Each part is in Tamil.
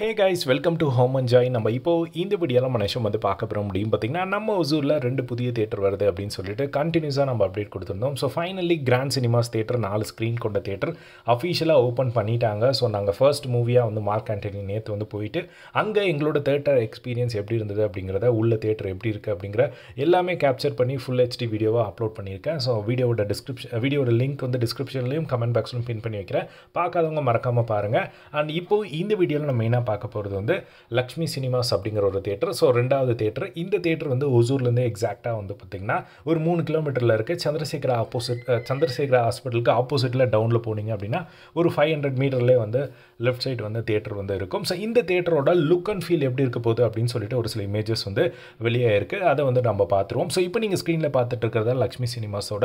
hey guys welcome to home and joy நம்ம இப்போ இந்த வீடியோலாம் மனுஷன் வந்து பார்க்க போகிற முடியும் பார்த்தீங்கன்னா நம்ம ஒசூரில் ரெண்டு புதிய தேட்டர் வருது அப்படின்னு சொல்லிட்டு கண்டினியூஸாக நம்ம அப்டேட் கொடுத்துருந்தோம் so finally Grand Cinemas theatre நாலு ஸ்க்ரீன் கொண்ட தேட்டர் அஃபீஷியலாக ஓப்பன் பண்ணிட்டாங்க ஸோ நாங்கள் ஃபர்ஸ்ட் மூவியாக வந்து மார்க் ஆண்டனி நேற்று வந்து போயிட்டு அங்கே எங்களோட தேட்டர் எக்ஸ்பீரியன்ஸ் எப்படி இருந்தது அப்படிங்கிறத உள்ள தேட்டர் எப்படி இருக்குது அப்படிங்கிற எல்லாமே கேப்சர் பண்ணி ஃபுல் ஹெச்டி வீடியோவாக அப்லோட் பண்ணியிருக்கேன் ஸோ வீடியோவோட டிஸ்கிரிப்ஷன் வீடியோட லிங்க் வந்து டிஸ்கிரிப்ஷன்லையும் கமெண்ட் பாக்ஸ்லையும் பின் பண்ணி வைக்கிறேன் பார்க்காதவங்க மறக்காமல் பாருங்கள் அண்ட் இப்போ இந்த வீடியோவில் நம்ம மெயினாக பார்க்க போகிறது வந்து லக்ஷ்மி சினிமாஸ் அப்படிங்கிற ஒரு தேட்டர் ஸோ ரெண்டாவது தேட்டர் இந்த தேட்டர் வந்து ஒசூர்லேருந்து எக்ஸாக்டாக வந்து பார்த்திங்கன்னா ஒரு மூணு கிலோமீட்டரில் இருக்குது சந்திரசேகரா ஆப்போசிட் சந்திரசேகரா ஹாஸ்பிட்டலுக்கு ஆப்போசிட்டில் டவுனில் போனீங்க அப்படின்னா ஒரு ஃபைவ் ஹண்ட்ரட் மீட்டர்லேயே வந்து லெஃப்ட் சைடு வந்து தேட்டர் வந்து இருக்கும் ஸோ இந்த தேட்டரோட லுக் அண்ட் ஃபீல் எப்படி இருக்க போகுது அப்படின்னு சொல்லிட்டு ஒரு சில இமேஜஸ் வந்து வெளியே இருக்குது அதை வந்து நம்ம பார்த்துருவோம் ஸோ இப்போ நீங்கள் ஸ்க்ரீனில் பார்த்துட்டு இருக்கிறதா லக்ஷ்மி சினிமாஸோட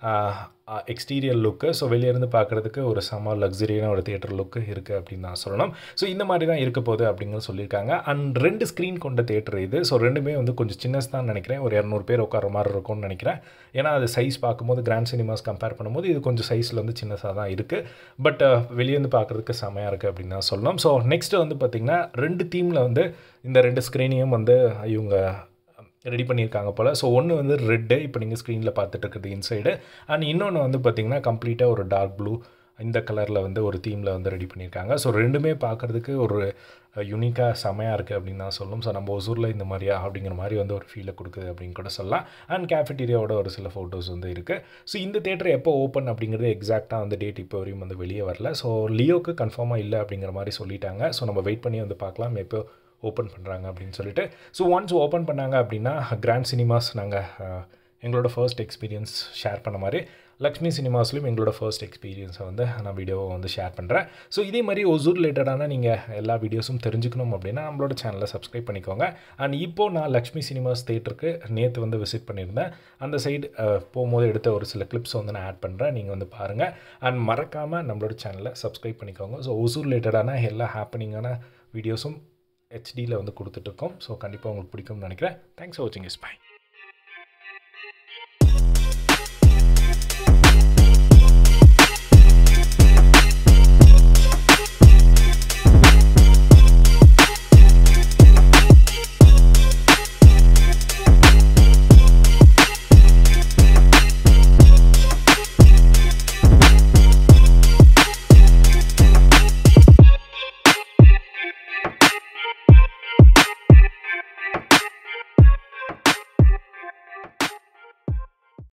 எக்ஸ்டீரியர் லுக்கு ஸோ வெளியேருந்து பார்க்குறதுக்கு ஒரு செம லக்ஸரியான ஒரு தேட்டர் லுக்கு இருக்குது அப்படின்னு நான் சொல்லணும் ஸோ இந்த மாதிரி தான் இருக்க போகுது அப்படிங்கிறது சொல்லியிருக்காங்க அண்ட் ரெண்டு ஸ்க்ரீன் கொண்ட தேட்டர் இது ஸோ ரெண்டுமே வந்து கொஞ்சம் சின்னஸ் தான் நினைக்கிறேன் ஒரு இரநூறு பேர் உட்கார மாதிரி இருக்கும்னு நினைக்கிறேன் ஏன்னா அது சைஸ் பார்க்கும்போது கிராண்ட் சினிமாஸ் கம்பேர் பண்ணும்போது இது கொஞ்சம் சைஸில் வந்து சின்னஸாக தான் இருக்குது பட் வெளியேருந்து பார்க்குறதுக்கு செமையாக இருக்குது அப்படின்னு தான் சொல்லணும் ஸோ நெக்ஸ்ட்டு வந்து பார்த்திங்கன்னா ரெண்டு தீமில் வந்து இந்த ரெண்டு ஸ்க்ரீனையும் வந்து இவங்க ரெடி பண்ணியிருக்காங்க போல் ஸோ ஒன்று வந்து ரெட்டு இப்போ நீங்கள் ஸ்க்ரீனில் பார்த்துட்டு இருக்குது இன்சைடு அண்ட் இன்னொன்று வந்து பார்த்திங்கன்னா கம்ப்ளீட்டாக ஒரு டார்க் ப்ளூ இந்த கலரில் வந்து ஒரு தீமில் வந்து ரெடி பண்ணியிருக்காங்க ஸோ ரெண்டுமே பார்க்குறதுக்கு ஒரு யூனிக்காக செமையாக இருக்குது அப்படின்னு தான் சொல்லணும் ஸோ நம்ம ஒசூரில் இந்த மாதிரியா அப்படிங்கிற மாதிரி வந்து ஒரு ஃபீலை கொடுக்குது அப்படின்னு கூட சொல்லலாம் அண்ட் கேஃபிட்டீரியாவோட ஒரு சில ஃபோட்டோஸ் வந்து இருக்குது ஸோ இந்த தேட்டர் எப்போ ஓப்பன் அப்படிங்கிறது எக்ஸாக்டாக வந்து டேட் இப்போ வரையும் வந்து வெளியே வரல ஸோ லியோக்கு கன்ஃபார்மாக இல்லை அப்படிங்கிற மாதிரி சொல்லிட்டாங்க ஸோ நம்ம வெயிட் பண்ணி வந்து பார்க்கலாம் எப்போ ஓப்பன் பண்ணுறாங்க அப்படின்னு சொல்லிட்டு ஸோ ஒன்ஸ் ஓப்பன் பண்ணாங்க அப்படின்னா கிராண்ட் சினிமாஸ் நாங்கள் எங்களோட ஃபர்ஸ்ட் எக்ஸ்பீரியன்ஸ் ஷேர் பண்ண மாதிரி லக்ஷ்மி சினிமாஸ்லையும் எங்களோட ஃபர்ஸ்ட் எக்ஸ்பீரியன்ஸை வந்து நான் வீடியோவை வந்து ஷேர் பண்ணுறேன் ஸோ இதே மாதிரி ஒசூர் ரிலேட்டடான நீங்கள் எல்லா வீடியோஸும் தெரிஞ்சுக்கணும் அப்படின்னா நம்மளோட சேனலை சப்ஸ்கிரைப் பண்ணிக்கோங்க அண்ட் இப்போது நான் லக்ஷ்மி சினிமாஸ் தேட்டருக்கு நேற்று வந்து விசிட் பண்ணியிருந்தேன் அந்த சைடு போகும்போது எடுத்த ஒரு சில கிளிப்ஸ் வந்து நான் ஆட் பண்ணுறேன் நீங்கள் வந்து பாருங்கள் அண்ட் மறக்காமல் நம்மளோட சேனலை சப்ஸ்கிரைப் பண்ணிக்கோங்க ஸோ ஒசூர் ரிலேட்டடான எல்லா ஹாப்பனிங்கான வீடியோஸும் ஹெச்டியில் வந்து கொடுத்துட்ருக்கோம் ஸோ கண்டிப்பாக உங்களுக்கு பிடிக்கும்னு நினைக்கிறேன் தேங்க்ஸ் ஃபார் வாட்சிங் இஸ் பை